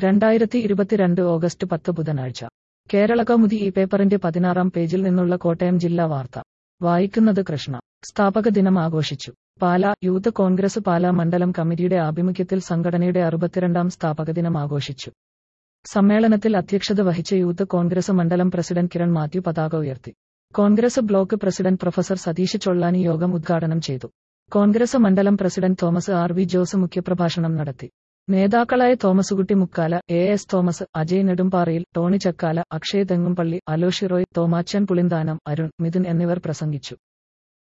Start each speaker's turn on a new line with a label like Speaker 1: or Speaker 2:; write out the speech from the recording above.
Speaker 1: രണ്ടായിരത്തി ഇരുപത്തിരണ്ട് ഓഗസ്റ്റ് പത്ത് ബുധനാഴ്ച കേരളകൗമുദി ഈ പേപ്പറിന്റെ പതിനാറാം പേജിൽ നിന്നുള്ള കോട്ടയം ജില്ലാ വാർത്ത വായിക്കുന്നത് കൃഷ്ണ സ്ഥാപക ദിനം ആഘോഷിച്ചു പാലാ യൂത്ത് കോൺഗ്രസ് പാലാ മണ്ഡലം കമ്മിറ്റിയുടെ ആഭിമുഖ്യത്തിൽ സംഘടനയുടെ അറുപത്തിരണ്ടാം സ്ഥാപക ദിനം ആഘോഷിച്ചു സമ്മേളനത്തിൽ അധ്യക്ഷത വഹിച്ച യൂത്ത് കോൺഗ്രസ് മണ്ഡലം പ്രസിഡന്റ് കിരൺ മാത്യു പതാക ഉയർത്തി Congress block president professor Satheesh Chollani യോഗം ഉദ്ഘാടനം ചെയ്തു കോൺഗ്രസ് മണ്ഡലം president Thomas R V Jose മുഖ്യപ്രഭാഷണം നടത്തി നേതാക്കളായ തോമസുകുട്ടി മുക്കാല എ എസ് തോമസ് അജയ് നെടുമ്പാറയിൽ ടോണി ചക്കാല അക്ഷയ് തെങ്ങുംപള്ളി അലോഷി റോയ് തോമാച്ചൻ പുളിന്താനം അരുൺ മിഥുൻ എന്നിവർ പ്രസംഗിച്ചു